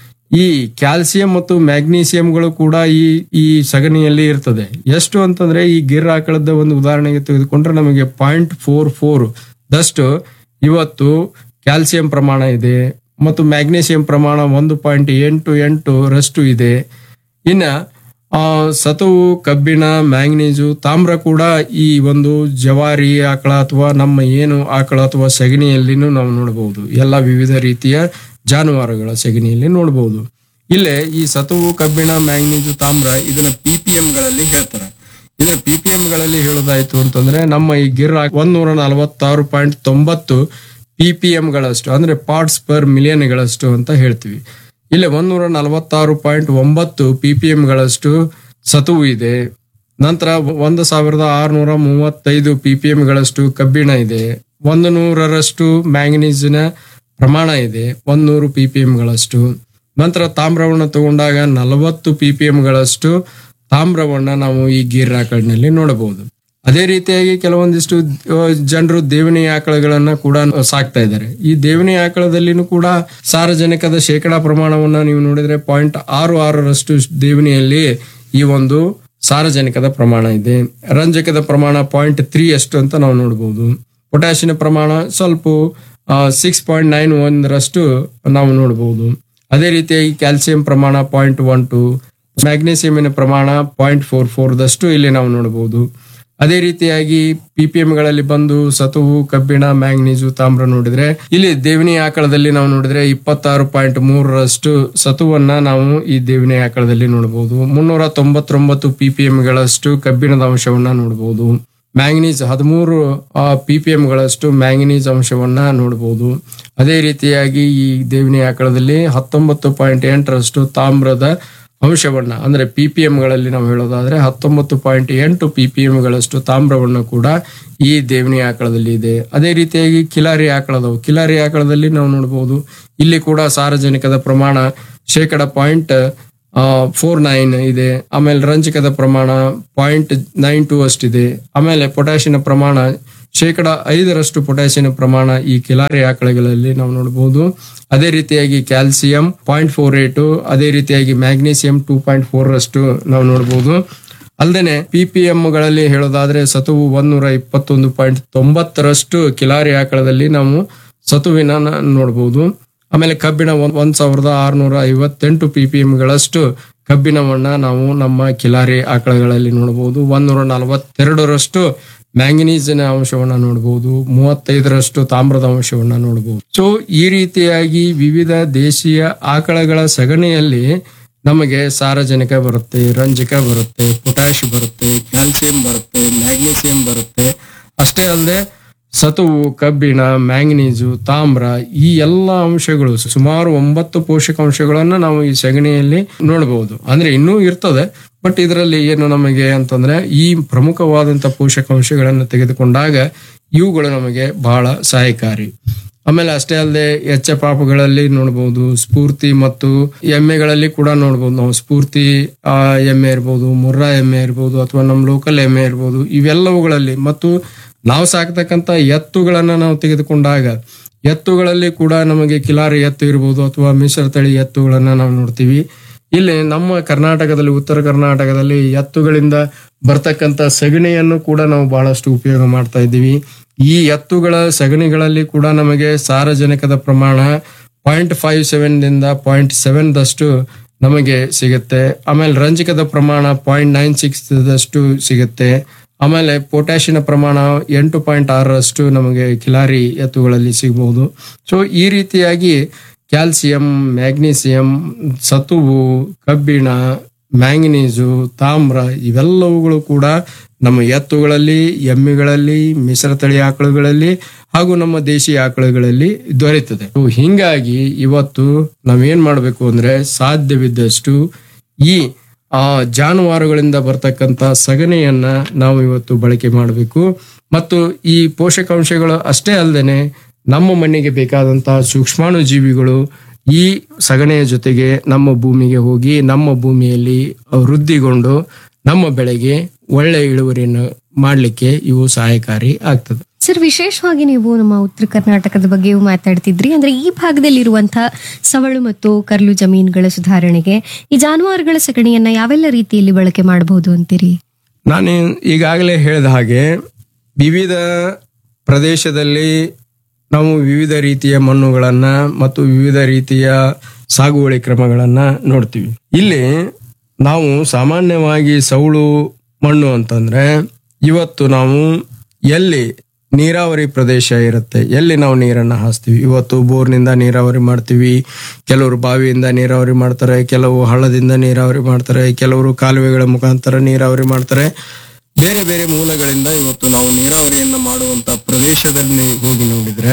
ಈ ಕ್ಯಾಲ್ಸಿಯಂ ಮತ್ತು ಮ್ಯಾಗ್ನೀಸಿಯಂಗಳು ಕೂಡ ಈ ಈ ಸಗಣಿಯಲ್ಲಿ ಇರ್ತದೆ ಎಷ್ಟು ಅಂತಂದ್ರೆ ಈ ಗಿರ್ ಆಕಳದ ಒಂದು ಉದಾಹರಣೆಗೆ ತೆಗೆದುಕೊಂಡ್ರೆ ನಮಗೆ ಪಾಯಿಂಟ್ ಫೋರ್ ಫೋರ್ ದಷ್ಟು ಇವತ್ತು ಕ್ಯಾಲ್ಸಿಯಂ ಪ್ರಮಾಣ ಇದೆ ಮತ್ತು ಮ್ಯಾಗ್ನೀಸಿಯಂ ಪ್ರಮಾಣ ಒಂದು ಪಾಯಿಂಟ್ ಎಂಟು ಎಂಟು ರಷ್ಟು ಇದೆ ಇನ್ನ ಆ ಸತುವು ಕಬ್ಬಿಣ ಮ್ಯಾಂಗನೀಸು ತಾಮ್ರ ಕೂಡ ಈ ಒಂದು ಜವಾರಿ ಆಕಳ ಅಥವಾ ನಮ್ಮ ಏನು ಆಕಳ ಅಥವಾ ಸಗಣಿಯಲ್ಲಿನೂ ನಾವು ನೋಡಬಹುದು ಎಲ್ಲ ವಿವಿಧ ರೀತಿಯ ಜಾನುವಾರುಗಳ ಸಗಣಿಯಲ್ಲಿ ನೋಡಬಹುದು ಇಲ್ಲೇ ಈ ಸತುವು ಕಬ್ಬಿಣ ಮ್ಯಾಂಗನೀಸು ತಾಮ್ರ ಇದನ್ನ ಪಿ ಪಿ ಗಳಲ್ಲಿ ಹೇಳ್ತಾರೆ ಇದರ ಪಿ ಪಿ ಗಳಲ್ಲಿ ಹೇಳೋದಾಯ್ತು ಅಂತಂದ್ರೆ ನಮ್ಮ ಈ ಗಿರ್ ಒಂದೂರ ನಲವತ್ತಾರು ಪಾಯಿಂಟ್ ತೊಂಬತ್ತು ಪಿ ಪಿ ಗಳಷ್ಟು ಅಂದ್ರೆ ಪಾರ್ಟ್ಸ್ ಪರ್ ಮಿಲಿಯನ್ ಗಳಷ್ಟು ಅಂತ ಹೇಳ್ತೀವಿ ಇಲ್ಲಿ ಒಂದೂರ ನಲವತ್ತಾರು ಪಾಯಿಂಟ್ ಒಂಬತ್ತು ಪಿ ಪಿ ಗಳಷ್ಟು ಸತುವು ಇದೆ ನಂತರ ಒಂದು ಸಾವಿರದ ಆರುನೂರ ಮೂವತ್ತೈದು ಪಿ ಪಿ ಗಳಷ್ಟು ಕಬ್ಬಿಣ ಇದೆ ಒಂದು ನೂರರಷ್ಟು ಮ್ಯಾಂಗನೀಸಿನ ಪ್ರಮಾಣ ಇದೆ ಒಂದ್ ನೂರು ಪಿ ಪಿ ಗಳಷ್ಟು ನಂತರ ತಾಮ್ರವನ್ನು ತಗೊಂಡಾಗ ನಲವತ್ತು ಪಿ ಪಿ ಗಳಷ್ಟು ತಾಮ್ರವನ್ನ ನಾವು ಈ ಗೀರ್ ಆಕಳಿನಲ್ಲಿ ನೋಡಬಹುದು ಅದೇ ರೀತಿಯಾಗಿ ಕೆಲವೊಂದಿಷ್ಟು ಜನರು ದೇವನಿ ಆಕಳಗಳನ್ನ ಕೂಡ ಸಾಕ್ತಾ ಇದ್ದಾರೆ ಈ ದೇವನಿ ಆಕಳದಲ್ಲಿನೂ ಕೂಡ ಸಾರಜನಕದ ಶೇಕಡಾ ಪ್ರಮಾಣವನ್ನ ನೀವು ನೋಡಿದ್ರೆ ಪಾಯಿಂಟ್ ಆರು ಆರರಷ್ಟು ದೇವನಿಯಲ್ಲಿ ಈ ಒಂದು ಸಾರಜನಕದ ಪ್ರಮಾಣ ಇದೆ ರಂಜಕದ ಪ್ರಮಾಣ ಪಾಯಿಂಟ್ ತ್ರೀ ಅಷ್ಟು ಅಂತ ನಾವು ನೋಡಬಹುದು ಪೊಟ್ಯಾಷಿಯಂ ಪ್ರಮಾಣ ಸ್ವಲ್ಪ ಸಿಕ್ಸ್ ಪಾಯಿಂಟ್ ನೈನ್ ಒಂದರಷ್ಟು ನಾವು ನೋಡಬಹುದು ಅದೇ ರೀತಿಯಾಗಿ ಕ್ಯಾಲ್ಸಿಯಂ ಪ್ರಮಾಣ ಪಾಯಿಂಟ್ ಒನ್ ಟು ಮ್ಯಾಗ್ನೀಸಿಯಮಿನ ಪ್ರಮಾಣ ಪಾಯಿಂಟ್ ಫೋರ್ ಫೋರ್ ದಷ್ಟು ಇಲ್ಲಿ ನಾವು ನೋಡಬಹುದು ಅದೇ ರೀತಿಯಾಗಿ ಪಿ ಪಿ ಗಳಲ್ಲಿ ಬಂದು ಸತುವು ಕಬ್ಬಿಣ ಮ್ಯಾಂಗನೀಸು ತಾಮ್ರ ನೋಡಿದ್ರೆ ಇಲ್ಲಿ ದೇವಿನಿ ಆಕಳದಲ್ಲಿ ನಾವು ನೋಡಿದ್ರೆ ಇಪ್ಪತ್ತಾರು ಪಾಯಿಂಟ್ ಮೂರರಷ್ಟು ಸತುವನ್ನ ನಾವು ಈ ದೇವಿನಿ ಆಕಳದಲ್ಲಿ ನೋಡಬಹುದು ಮುನ್ನೂರ ತೊಂಬತ್ತೊಂಬತ್ತು ಪಿ ಪಿ ಗಳಷ್ಟು ಕಬ್ಬಿಣದ ಅಂಶವನ್ನ ನೋಡಬಹುದು ಮ್ಯಾಂಗನೀಸ್ ಹದಿಮೂರು ಪಿ ಪಿ ಗಳಷ್ಟು ಮ್ಯಾಂಗನೀಸ್ ಅಂಶವನ್ನ ನೋಡಬಹುದು ಅದೇ ರೀತಿಯಾಗಿ ಈ ದೇವಿನಿ ಆಕಳದಲ್ಲಿ ಹತ್ತೊಂಬತ್ತು ಪಾಯಿಂಟ್ ಎಂಟರಷ್ಟು ತಾಮ್ರದ ಅಂಶವನ್ನ ಅಂದ್ರೆ ಪಿ ಪಿ ಗಳಲ್ಲಿ ನಾವು ಹೇಳೋದಾದ್ರೆ ಹತ್ತೊಂಬತ್ತು ಪಾಯಿಂಟ್ ಎಂಟು ಪಿ ಪಿ ಗಳಷ್ಟು ತಾಮ್ರವನ್ನು ಕೂಡ ಈ ದೇವನಿ ಆಕಳದಲ್ಲಿ ಇದೆ ಅದೇ ರೀತಿಯಾಗಿ ಕಿಲಾರಿ ಆಕಳದವು ಕಿಲಾರಿ ಆಕಳದಲ್ಲಿ ನಾವು ನೋಡಬಹುದು ಇಲ್ಲಿ ಕೂಡ ಸಾರಜನಕದ ಪ್ರಮಾಣ ಶೇಕಡ ಪಾಯಿಂಟ್ ಫೋರ್ ನೈನ್ ಇದೆ ಆಮೇಲೆ ರಂಜಕದ ಪ್ರಮಾಣ ಪಾಯಿಂಟ್ ನೈನ್ ಟೂ ಅಷ್ಟಿದೆ ಆಮೇಲೆ ಪೊಟ್ಯಾಷಿಯಂ ಪ್ರಮಾಣ ಶೇಕಡ ಐದರಷ್ಟು ಪೊಟ್ಯಾಸಿಯಂ ಪ್ರಮಾಣ ಈ ಕಿಲಾರಿ ಆಕಳಗಳಲ್ಲಿ ನಾವು ನೋಡಬಹುದು ಅದೇ ರೀತಿಯಾಗಿ ಕ್ಯಾಲ್ಸಿಯಂ ಪಾಯಿಂಟ್ ಫೋರ್ ಏಟು ಅದೇ ರೀತಿಯಾಗಿ ಮ್ಯಾಗ್ನೀಸಿಯಂ ಟೂ ಪಾಯಿಂಟ್ ಫೋರ್ ರಷ್ಟು ನಾವು ನೋಡಬಹುದು ಅಲ್ಲದೆ ಪಿ ಪಿ ಗಳಲ್ಲಿ ಹೇಳೋದಾದ್ರೆ ಸತುವು ಒಂದೂರ ಇಪ್ಪತ್ತೊಂದು ಪಾಯಿಂಟ್ ತೊಂಬತ್ತರಷ್ಟು ಕಿಲಾರಿ ಆಕಳದಲ್ಲಿ ನಾವು ಸತುವಿನ ನ- ನೋಡಬಹುದು ಆಮೇಲೆ ಕಬ್ಬಿಣ ಒಂದ್ ಒಂದ್ ಸಾವಿರದ ಆರುನೂರ ಐವತ್ತೆಂಟು ಪಿ ಪಿ ಗಳಷ್ಟು ಕಬ್ಬಿಣವನ್ನ ನಾವು ನಮ್ಮ ಕಿಲಾರಿ ಆಕಳಗಳಲ್ಲಿ ನೋಡಬಹುದು ಒಂದೂರ ನಲವತ್ತೆರಡರಷ್ಟು ಮ್ಯಾಂಗನೀಸಿನ ಅಂಶವನ್ನ ನೋಡಬಹುದು ಮೂವತ್ತೈದರಷ್ಟು ತಾಮ್ರದ ಅಂಶವನ್ನ ನೋಡಬಹುದು ಸೊ ಈ ರೀತಿಯಾಗಿ ವಿವಿಧ ದೇಶೀಯ ಆಕಳಗಳ ಸಗಣಿಯಲ್ಲಿ ನಮಗೆ ಸಾರಜನಕ ಬರುತ್ತೆ ರಂಜಕ ಬರುತ್ತೆ ಪೊಟ್ಯಾಶ್ ಬರುತ್ತೆ ಕ್ಯಾಲ್ಸಿಯಂ ಬರುತ್ತೆ ಮ್ಯಾಗ್ನೀಸಿಯಂ ಬರುತ್ತೆ ಅಷ್ಟೇ ಅಲ್ಲದೆ ಸತುವು ಕಬ್ಬಿಣ ಮ್ಯಾಂಗನೀಸು ತಾಮ್ರ ಈ ಎಲ್ಲ ಅಂಶಗಳು ಸುಮಾರು ಒಂಬತ್ತು ಪೋಷಕಾಂಶಗಳನ್ನ ನಾವು ಈ ಸಗಣಿಯಲ್ಲಿ ನೋಡಬಹುದು ಅಂದ್ರೆ ಇನ್ನೂ ಇರ್ತದೆ ಬಟ್ ಇದರಲ್ಲಿ ಏನು ನಮಗೆ ಅಂತಂದ್ರೆ ಈ ಪ್ರಮುಖವಾದಂತ ಪೋಷಕಾಂಶಗಳನ್ನು ತೆಗೆದುಕೊಂಡಾಗ ಇವುಗಳು ನಮಗೆ ಬಹಳ ಸಹಾಯಕಾರಿ ಆಮೇಲೆ ಅಷ್ಟೇ ಅಲ್ಲದೆ ಎಚ್ಚ ಪಾಪಗಳಲ್ಲಿ ನೋಡಬಹುದು ಸ್ಫೂರ್ತಿ ಮತ್ತು ಎಮ್ಮೆಗಳಲ್ಲಿ ಕೂಡ ನೋಡಬಹುದು ನಾವು ಸ್ಫೂರ್ತಿ ಆ, ಎಮ್ಮೆ ಇರ್ಬೋದು ಮುರ್ರಾ ಎಮ್ಮೆ ಇರ್ಬೋದು ಅಥವಾ ನಮ್ಮ ಲೋಕಲ್ ಎಮ್ಮೆ ಇರ್ಬೋದು ಇವೆಲ್ಲವುಗಳಲ್ಲಿ ಮತ್ತು ನಾವು ಸಾಕ್ತಕ್ಕಂತ ಎತ್ತುಗಳನ್ನ ನಾವು ತೆಗೆದುಕೊಂಡಾಗ ಎತ್ತುಗಳಲ್ಲಿ ಕೂಡ ನಮಗೆ ಕಿಲಾರಿ ಎತ್ತು ಇರ್ಬೋದು ಅಥವಾ ಮಿಶ್ರ ತಳಿ ಎತ್ತುಗಳನ್ನ ನಾವು ನೋಡ್ತೀವಿ ಇಲ್ಲಿ ನಮ್ಮ ಕರ್ನಾಟಕದಲ್ಲಿ ಉತ್ತರ ಕರ್ನಾಟಕದಲ್ಲಿ ಎತ್ತುಗಳಿಂದ ಬರ್ತಕ್ಕಂತ ಸಗಣಿಯನ್ನು ಕೂಡ ನಾವು ಬಹಳಷ್ಟು ಉಪಯೋಗ ಮಾಡ್ತಾ ಇದ್ದೀವಿ ಈ ಎತ್ತುಗಳ ಸಗಣಿಗಳಲ್ಲಿ ಕೂಡ ನಮಗೆ ಸಾರಜನಕದ ಪ್ರಮಾಣ ಪಾಯಿಂಟ್ ಫೈವ್ ಸೆವೆನ್ ದಿಂದ ಪಾಯಿಂಟ್ ಸೆವೆನ್ ದಷ್ಟು ನಮಗೆ ಸಿಗುತ್ತೆ ಆಮೇಲೆ ರಂಜಕದ ಪ್ರಮಾಣ ಪಾಯಿಂಟ್ ನೈನ್ ಸಿಕ್ಸ್ ದಷ್ಟು ಸಿಗುತ್ತೆ ಆಮೇಲೆ ಪೊಟ್ಯಾಷಿಯನ ಪ್ರಮಾಣ ಎಂಟು ಪಾಯಿಂಟ್ ಆರರಷ್ಟು ನಮಗೆ ಕಿಲಾರಿ ಎತ್ತುಗಳಲ್ಲಿ ಸಿಗಬಹುದು ಸೊ ಈ ರೀತಿಯಾಗಿ ಕ್ಯಾಲ್ಸಿಯಂ ಮ್ಯಾಗ್ನೀಸಿಯಂ ಸತುವು ಕಬ್ಬಿಣ ಮ್ಯಾಂಗನೀಸು ತಾಮ್ರ ಇವೆಲ್ಲವುಗಳು ಕೂಡ ನಮ್ಮ ಎತ್ತುಗಳಲ್ಲಿ ಎಮ್ಮೆಗಳಲ್ಲಿ ಮಿಶ್ರತಳಿ ಆಕಳುಗಳಲ್ಲಿ ಹಾಗೂ ನಮ್ಮ ದೇಶಿ ಆಕಳುಗಳಲ್ಲಿ ದೊರೆಯುತ್ತದೆ ಸೊ ಹಿಂಗಾಗಿ ಇವತ್ತು ನಾವೇನ್ ಮಾಡಬೇಕು ಅಂದ್ರೆ ಸಾಧ್ಯವಿದ್ದಷ್ಟು ಈ ಆ ಜಾನುವಾರುಗಳಿಂದ ಬರ್ತಕ್ಕಂತ ಸಗಣಿಯನ್ನ ನಾವು ಇವತ್ತು ಬಳಕೆ ಮಾಡಬೇಕು ಮತ್ತು ಈ ಪೋಷಕಾಂಶಗಳು ಅಷ್ಟೇ ಅಲ್ಲದೆ ನಮ್ಮ ಮಣ್ಣಿಗೆ ಬೇಕಾದಂತಹ ಸೂಕ್ಷ್ಮಾಣು ಜೀವಿಗಳು ಈ ಸಗಣಿಯ ಜೊತೆಗೆ ನಮ್ಮ ಭೂಮಿಗೆ ಹೋಗಿ ನಮ್ಮ ಭೂಮಿಯಲ್ಲಿ ವೃದ್ಧಿಗೊಂಡು ನಮ್ಮ ಬೆಳೆಗೆ ಒಳ್ಳೆ ಇಳುವರಿಯನ್ನು ಮಾಡಲಿಕ್ಕೆ ಇವು ಸಹಾಯಕಾರಿ ಆಗ್ತದೆ ಸರ್ ವಿಶೇಷವಾಗಿ ನೀವು ನಮ್ಮ ಉತ್ತರ ಕರ್ನಾಟಕದ ಬಗ್ಗೆಯೂ ಮಾತಾಡ್ತಿದ್ರಿ ಅಂದ್ರೆ ಈ ಭಾಗದಲ್ಲಿರುವಂತಹ ಸವಳು ಮತ್ತು ಕರ್ಲು ಜಮೀನುಗಳ ಸುಧಾರಣೆಗೆ ಈ ಜಾನುವಾರುಗಳ ಸಗಣಿಯನ್ನ ಯಾವೆಲ್ಲ ರೀತಿಯಲ್ಲಿ ಬಳಕೆ ಮಾಡಬಹುದು ಅಂತೀರಿ ನಾನು ಈಗಾಗಲೇ ಹೇಳಿದ ಹಾಗೆ ವಿವಿಧ ಪ್ರದೇಶದಲ್ಲಿ ನಾವು ವಿವಿಧ ರೀತಿಯ ಮಣ್ಣುಗಳನ್ನ ಮತ್ತು ವಿವಿಧ ರೀತಿಯ ಸಾಗುವಳಿ ಕ್ರಮಗಳನ್ನ ನೋಡ್ತೀವಿ ಇಲ್ಲಿ ನಾವು ಸಾಮಾನ್ಯವಾಗಿ ಸೌಳು ಮಣ್ಣು ಅಂತಂದ್ರೆ ಇವತ್ತು ನಾವು ಎಲ್ಲಿ ನೀರಾವರಿ ಪ್ರದೇಶ ಇರುತ್ತೆ ಎಲ್ಲಿ ನಾವು ನೀರನ್ನ ಹಾಸ್ತೀವಿ ಇವತ್ತು ಬೋರ್ನಿಂದ ನೀರಾವರಿ ಮಾಡ್ತೀವಿ ಕೆಲವರು ಬಾವಿಯಿಂದ ನೀರಾವರಿ ಮಾಡ್ತಾರೆ ಕೆಲವು ಹಳ್ಳದಿಂದ ನೀರಾವರಿ ಮಾಡ್ತಾರೆ ಕೆಲವರು ಕಾಲುವೆಗಳ ಮುಖಾಂತರ ನೀರಾವರಿ ಮಾಡ್ತಾರೆ ಬೇರೆ ಬೇರೆ ಮೂಲಗಳಿಂದ ಇವತ್ತು ನಾವು ನೀರಾವರಿಯನ್ನ ಮಾಡುವಂತ ಪ್ರದೇಶದಲ್ಲಿ ಹೋಗಿ ನೋಡಿದ್ರೆ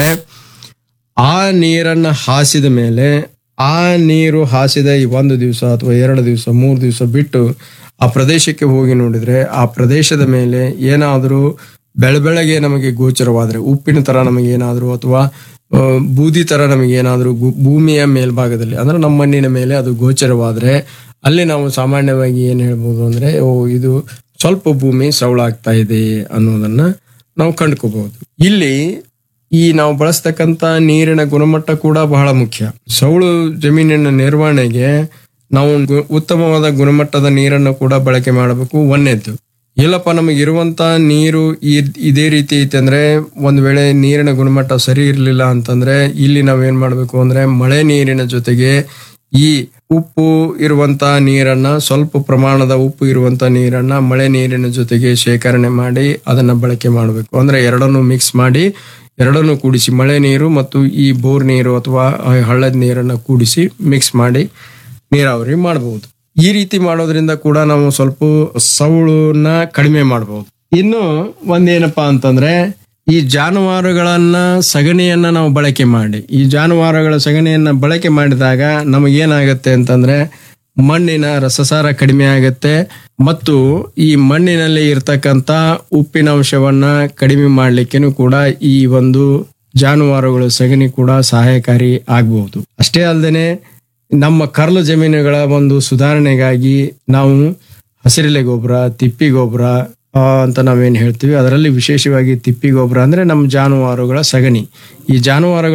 ಆ ನೀರನ್ನ ಹಾಸಿದ ಮೇಲೆ ಆ ನೀರು ಹಾಸಿದ ಈ ಒಂದು ದಿವಸ ಅಥವಾ ಎರಡು ದಿವಸ ಮೂರು ದಿವಸ ಬಿಟ್ಟು ಆ ಪ್ರದೇಶಕ್ಕೆ ಹೋಗಿ ನೋಡಿದ್ರೆ ಆ ಪ್ರದೇಶದ ಮೇಲೆ ಏನಾದರೂ ಬೆಳಬೆಳಗ್ಗೆ ನಮಗೆ ಗೋಚರವಾದ್ರೆ ಉಪ್ಪಿನ ತರ ನಮಗೆ ಏನಾದರೂ ಅಥವಾ ಆ, ಬೂದಿ ತರ ನಮಗೆ ಏನಾದರೂ ಭೂಮಿಯ ಮೇಲ್ಭಾಗದಲ್ಲಿ ಅಂದ್ರೆ ನಮ್ಮ ಮಣ್ಣಿನ ಮೇಲೆ ಅದು ಗೋಚರವಾದ್ರೆ ಅಲ್ಲಿ ನಾವು ಸಾಮಾನ್ಯವಾಗಿ ಏನ್ ಹೇಳ್ಬೋದು ಅಂದ್ರೆ ಓ ಇದು ಸ್ವಲ್ಪ ಭೂಮಿ ಸವಳಾಗ್ತಾ ಇದೆ ಅನ್ನೋದನ್ನ ನಾವು ಕಂಡ್ಕೋಬಹುದು ಇಲ್ಲಿ ಈ ನಾವು ಬಳಸ್ತಕ್ಕಂತ ನೀರಿನ ಗುಣಮಟ್ಟ ಕೂಡ ಬಹಳ ಮುಖ್ಯ ಸೌಳು ಜಮೀನಿನ ನಿರ್ವಹಣೆಗೆ ನಾವು ಗು- ಉತ್ತಮವಾದ ಗುಣಮಟ್ಟದ ನೀರನ್ನು ಕೂಡ ಬಳಕೆ ಮಾಡಬೇಕು ಒಂದನೇದ್ದು ಇಲ್ಲಪ್ಪ ನಮಗೆ ಇರುವಂತ ನೀರು ಇದ್- ಇದೇ ರೀತಿ ಐತೆ ಅಂದ್ರೆ ಒಂದ್ ವೇಳೆ ನೀರಿನ ಗುಣಮಟ್ಟ ಸರಿ ಇರಲಿಲ್ಲ ಅಂತಂದ್ರೆ ಇಲ್ಲಿ ನಾವೇನ್ ಮಾಡ್ಬೇಕು ಅಂದ್ರೆ ಮಳೆ ನೀರಿನ ಜೊತೆಗೆ ಈ ಉಪ್ಪು ಇರುವಂತ ನೀರನ್ನ ಸ್ವಲ್ಪ ಪ್ರಮಾಣದ ಉಪ್ಪು ಇರುವಂತ ನೀರನ್ನ ಮಳೆ ನೀರಿನ ಜೊತೆಗೆ ಶೇಖರಣೆ ಮಾಡಿ ಅದನ್ನ ಬಳಕೆ ಮಾಡಬೇಕು ಅಂದ್ರೆ ಎರಡನ್ನು ಮಿಕ್ಸ್ ಮಾಡಿ ಎರಡನ್ನು ಕೂಡಿಸಿ ಮಳೆ ನೀರು ಮತ್ತು ಈ ಬೋರ್ ನೀರು ಅಥವಾ ಆ ಹಳ್ಳದ ನೀರನ್ನ ಕೂಡಿಸಿ ಮಿಕ್ಸ್ ಮಾಡಿ ನೀರಾವರಿ ಮಾಡಬಹುದು ಈ ರೀತಿ ಮಾಡೋದ್ರಿಂದ ಕೂಡ ನಾವು ಸ್ವಲ್ಪ ಸೌಳನ್ನ ಕಡಿಮೆ ಮಾಡಬಹುದು ಇನ್ನು ಒಂದೇನಪ್ಪಾ ಅಂತಂದ್ರೆ ಈ ಜಾನುವಾರುಗಳನ್ನ ಸಗಣಿಯನ್ನ ನಾವು ಬಳಕೆ ಮಾಡಿ ಈ ಜಾನುವಾರುಗಳ ಸಗಣಿಯನ್ನ ಬಳಕೆ ಮಾಡಿದಾಗ ನಮಗೇನಾಗತ್ತೆ ಅಂತಂದ್ರೆ ಮಣ್ಣಿನ ರಸಸಾರ ಕಡಿಮೆ ಆಗತ್ತೆ ಮತ್ತು ಈ ಮಣ್ಣಿನಲ್ಲಿ ಇರ್ತಕ್ಕಂತ ಉಪ್ಪಿನ ಅಂಶವನ್ನ ಕಡಿಮೆ ಮಾಡ್ಲಿಕ್ಕೇನು ಕೂಡ ಈ ಒಂದು ಜಾನುವಾರುಗಳ ಸಗಣಿ ಕೂಡ ಸಹಾಯಕಾರಿ ಆಗಬಹುದು ಅಷ್ಟೇ ಅಲ್ಲದೆ ನಮ್ಮ ಕರ್ಲು ಜಮೀನುಗಳ ಒಂದು ಸುಧಾರಣೆಗಾಗಿ ನಾವು ಹಸಿರೆಲೆ ಗೊಬ್ಬರ ತಿಪ್ಪಿ ಗೊಬ್ಬರ ಆ, ಅಂತ ನಾವೇನು ಹೇಳ್ತೀವಿ ಅದರಲ್ಲಿ ವಿಶೇಷವಾಗಿ ತಿಪ್ಪಿ ಗೊಬ್ಬರ ಅಂದ್ರೆ ನಮ್ಮ ಜಾನುವಾರುಗಳ ಸಗಣಿ ಈ ಜಾನುವಾರುಗಳ